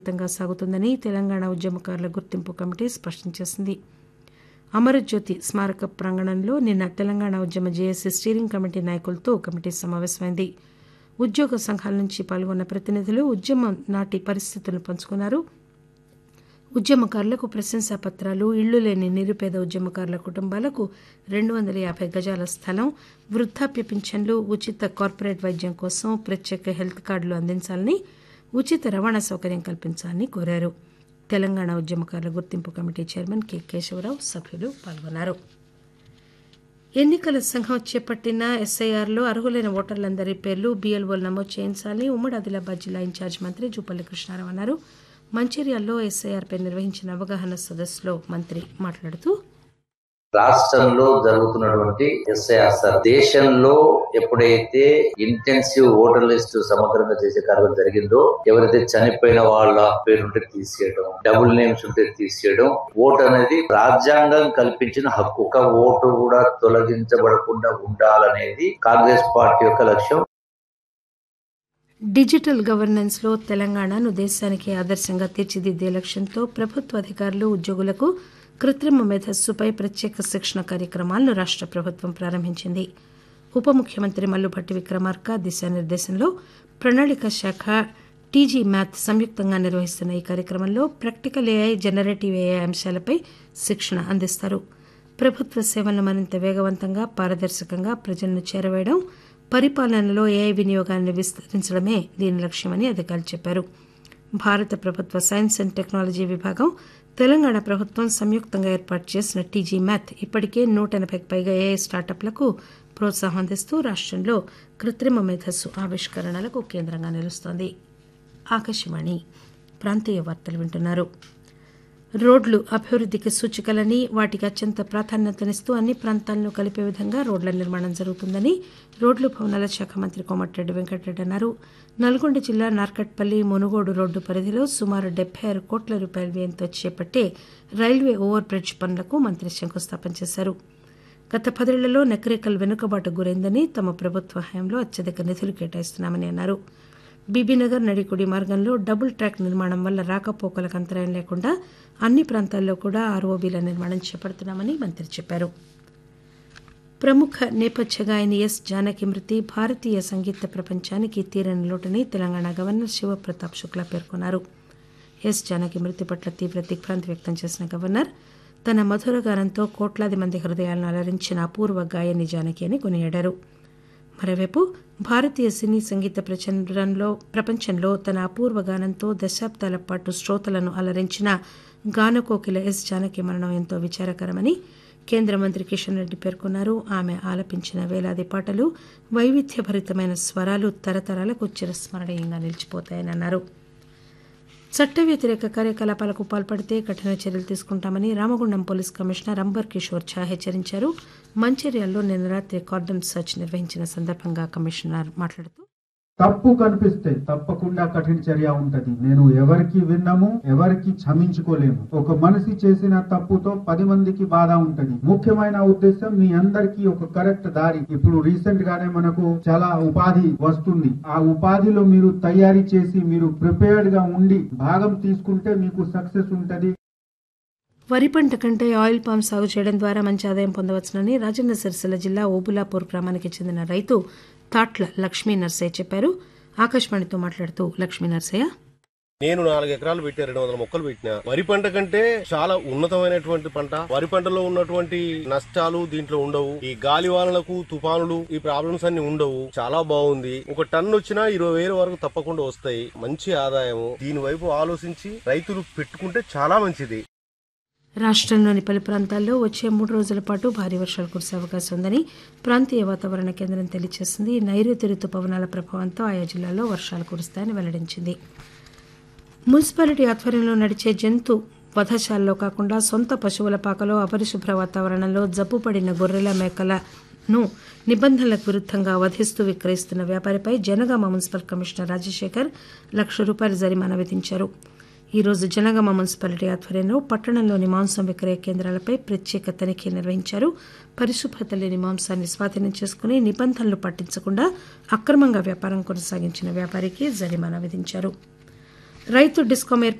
తంగా సాగుతుందని తెలంగాణ ఉద్యమకారుల గుర్తింపు కమిటీ స్పష్టం చేసింది అమరజ్యోతి స్మారక ప్రాంగణంలో నిన్న తెలంగాణ ఉద్యమ జేఏసీ స్టీరింగ్ కమిటీ నాయకులతో కమిటీ సమావేశమైంది ఉద్యోగ సంఘాల నుంచి పాల్గొన్న ప్రతినిధులు ఉద్యమం నాటి పరిస్థితులను పంచుకున్నారు ఉద్యమకారులకు ప్రశంసా పత్రాలు ఇళ్లు లేని నిరుపేద ఉద్యమకారుల కుటుంబాలకు రెండు వందల యాభై గజాల స్థలం వృద్ధాప్య పింఛన్లు ఉచిత కార్పొరేట్ వైద్యం కోసం ప్రత్యేక హెల్త్ కార్డులు అందించాలని ఉచిత రవాణా సౌకర్యం కల్పించాలని కోరారు తెలంగాణ ఉద్యమకారుల గుర్తింపు కమిటీ చైర్మన్ కె కేశవరావు సభ్యులు పాల్గొన్నారు ఎన్నికల సంఘం చేపట్టిన ఎస్ఐఆర్లో అర్హులైన ఓటర్లందరి పేర్లు బీఎల్ఓలు నమోదు చేయించాలని ఉమ్మడి ఆదిలాబాద్ జిల్లా ఇన్ఛార్జ్ మంత్రి జూపల్లి కృష్ణారావు అన్నారు మంచిర్యాలలో ఎస్ఐఆర్పై నిర్వహించిన అవగాహన సదస్సులో మంత్రి మాట్లాడుతూ రాష్ట్రంలో జరుగుతున్నటువంటి ఎస్ఐఆర్ సార్ దేశంలో ఎప్పుడైతే ఇంటెన్సివ్ ఓటర్ లిస్ట్ సమగ్రంగా చేసే కార్యక్రమం జరిగిందో ఎవరైతే చనిపోయిన వాళ్ళ పేరుంటే తీసేయడం డబుల్ నేమ్స్ ఉంటే తీసేయడం ఓటు అనేది రాజ్యాంగం కల్పించిన హక్కు ఒక ఓటు కూడా తొలగించబడకుండా ఉండాలనేది కాంగ్రెస్ పార్టీ యొక్క లక్ష్యం డిజిటల్ గవర్నెన్స్ లో తెలంగాణను దేశానికి ఆదర్శంగా తీర్చిదిద్దే లక్ష్యంతో ప్రభుత్వ అధికారులు ఉద్యోగులకు కృత్రిమ మేధస్సుపై ప్రత్యేక శిక్షణ కార్యక్రమాలను రాష్ట ప్రభుత్వం ప్రారంభించింది ఉప ముఖ్యమంత్రి మల్లుభట్టి విక్రమార్క దిశానిర్దేశంలో ప్రణాళిక శాఖ టీజీ మ్యాథ్ సంయుక్తంగా నిర్వహిస్తున్న ఈ కార్యక్రమంలో ప్రాక్టికల్ ఏఐ జనరేటివ్ ఏఐ అంశాలపై శిక్షణ అందిస్తారు ప్రభుత్వ సేవలను మరింత వేగవంతంగా పారదర్శకంగా ప్రజలను చేరవేయడం పరిపాలనలో ఏఐ వినియోగాన్ని విస్తరించడమే దీని లక్ష్యమని అధికారులు చెప్పారు భారత ప్రభుత్వ సైన్స్ అండ్ టెక్నాలజీ విభాగం తెలంగాణ ప్రభుత్వం సంయుక్తంగా ఏర్పాటు చేసిన టీజీ మ్యాథ్ ఇప్పటికే నూట ఎనభైకి పైగా ఏఐ స్టార్టప్లకు ప్రోత్సాహం అందిస్తూ రాష్టంలో కృత్రిమ మేధస్సు ఆవిష్కరణలకు కేంద్రంగా నిలుస్తోంది ఆకాశవాణి ప్రాంతీయ వార్తలు వింటున్నారు రోడ్లు అభివృద్దికి సూచికలని వాటికి అత్యంత ప్రాధాన్యతనిస్తూ అన్ని ప్రాంతాలను కలిపే విధంగా రోడ్ల నిర్మాణం జరుగుతుందని రోడ్లు భవనాల శాఖ మంత్రి కోమటిరెడ్డి వెంకటరెడ్డి అన్నారు నల్గొండ జిల్లా నార్కట్పల్లి మునుగోడు రోడ్డు పరిధిలో సుమారు డెబ్బై ఆరు కోట్ల రూపాయల వ్యయంతో చేపట్టే రైల్వే ఓవర్ బ్రిడ్జ్ పనులకు మంత్రి శంకుస్థాపన చేశారు గత పదేళ్లలో నకరేకల్ వెనుకబాటు గురైందని తమ ప్రభుత్వ హయాంలో అత్యధిక నిధులు కేటాయిస్తున్నామని అన్నారు బీబీనగర్ నడికుడి మార్గంలో డబుల్ ట్రాక్ నిర్మాణం వల్ల రాకపోకలకు అంతరాయం లేకుండా అన్ని ప్రాంతాల్లో కూడా ఆర్ఓబీల నిర్మాణం చేపడుతున్నామని మంత్రి చెప్పారు ప్రముఖ నేపథ్య గాయని ఎస్ జానకి మృతి భారతీయ సంగీత ప్రపంచానికి తీరని లోటని తెలంగాణ గవర్నర్ శివప్రతాప్ శుక్లా పేర్కొన్నారు ఎస్ జానకి మృతి పట్ల తీవ్ర దిగ్భ్రాంతి వ్యక్తం చేసిన గవర్నర్ తన మధుర గానంతో కోట్లాది మంది హృదయాలను అలరించిన అపూర్వ గాయని జానకి అని కొనియాడారు మరోవైపు భారతీయ సినీ సంగీత ప్రచారంలో ప్రపంచంలో తన అపూర్వ గానంతో దశాబ్దాల పాటు శ్రోతలను అలరించిన గానకోకిల ఎస్ జానకి మరణం ఎంతో విచారకరమని కేంద్ర మంత్రి కిషన్ రెడ్డి పేర్కొన్నారు ఆమె ఆలపించిన వేలాది పాటలు వైవిధ్యభరితమైన స్వరాలు తరతరాలకు చిరస్మరణీయంగా నిలిచిపోతాయని అన్నారు చట్ట వ్యతిరేక కార్యకలాపాలకు పాల్పడితే కఠిన చర్యలు తీసుకుంటామని రామగుండం పోలీస్ కమిషనర్ అంబర్ కిషోర్ ఝా హెచ్చరించారు మంచిర్యాలలో నిన్న రాత్రి కార్డన్ సర్చ్ నిర్వహించిన సందర్భంగా కమిషనర్ మాట్లాడుతూ తప్పు కనిపిస్తే తప్పకుండా కఠిన చర్య ఉంటది నేను ఎవరికి విన్నాము ఎవరికి క్షమించుకోలేము ఒక మనిషి చేసిన తప్పుతో పది మందికి బాధ ఉంటది ముఖ్యమైన ఉద్దేశం మీ అందరికీ ఒక కరెక్ట్ దారి ఇప్పుడు రీసెంట్ గానే మనకు చాలా ఉపాధి వస్తుంది ఆ ఉపాధిలో మీరు తయారీ చేసి మీరు ప్రిపేర్డ్ గా ఉండి భాగం తీసుకుంటే మీకు సక్సెస్ ఉంటది వరి పంట కంటే ఆయిల్ పామ్ సాగు చేయడం ద్వారా మంచి ఆదాయం పొందవచ్చునని రాజన్న సిరిసిల్ల జిల్లా ఓబులాపూర్ గ్రామానికి చెందిన రైతు తాట్ల లక్ష్మీ నర్సయ్య చెప్పారు ఆకాశవాణితో మాట్లాడుతూ లక్ష్మీ నర్సయ్య నేను నాలుగు ఎకరాలు పెట్టి రెండు వందల మొక్కలు పెట్టిన వరి పంట కంటే చాలా ఉన్నతమైనటువంటి పంట వరి పంటలో ఉన్నటువంటి నష్టాలు దీంట్లో ఉండవు ఈ గాలి వానలకు తుఫానులు ఈ ప్రాబ్లమ్స్ అన్ని ఉండవు చాలా బాగుంది ఒక టన్ను వచ్చినా ఇరవై వేల వరకు తప్పకుండా వస్తాయి మంచి ఆదాయము దీని వైపు ఆలోచించి రైతులు పెట్టుకుంటే చాలా మంచిది రాష్టంలోని పలు ప్రాంతాల్లో వచ్చే మూడు రోజుల పాటు భారీ వర్షాలు కురిసే అవకాశం ఉందని ప్రాంతీయ వాతావరణ కేంద్రం తెలియజేసింది నైరుతి రుతుపవనాల ప్రభావంతో ఆయా జిల్లాల్లో వర్షాలు కురుస్తాయని వెల్లడించింది మున్సిపాలిటీ ఆధ్వర్యంలో నడిచే జంతు వధశాలలో కాకుండా సొంత పశువుల పాకలో అపరిశుభ్ర వాతావరణంలో జబ్బుపడిన గొర్రెల మేకలను నిబంధనలకు విరుద్ధంగా వధిస్తూ విక్రయిస్తున్న వ్యాపారిపై జనగామ మున్సిపల్ కమిషనర్ రాజశేఖర్ లక్ష రూపాయల జరిమానా విధించారు ఈ రోజు జనగామ మున్సిపాలిటీ ఆధ్వర్యంలో పట్టణంలోని మాంసం విక్రయ కేంద్రాలపై ప్రత్యేక తనిఖీ నిర్వహించారు పరిశుభ్రత లేని మాంసాన్ని స్వాధీనం చేసుకుని నిబంధనలు పాటించకుండా అక్రమంగా వ్యాపారం కొనసాగించిన వ్యాపారికి జరిమానా విధించారు రైతు డిస్కాం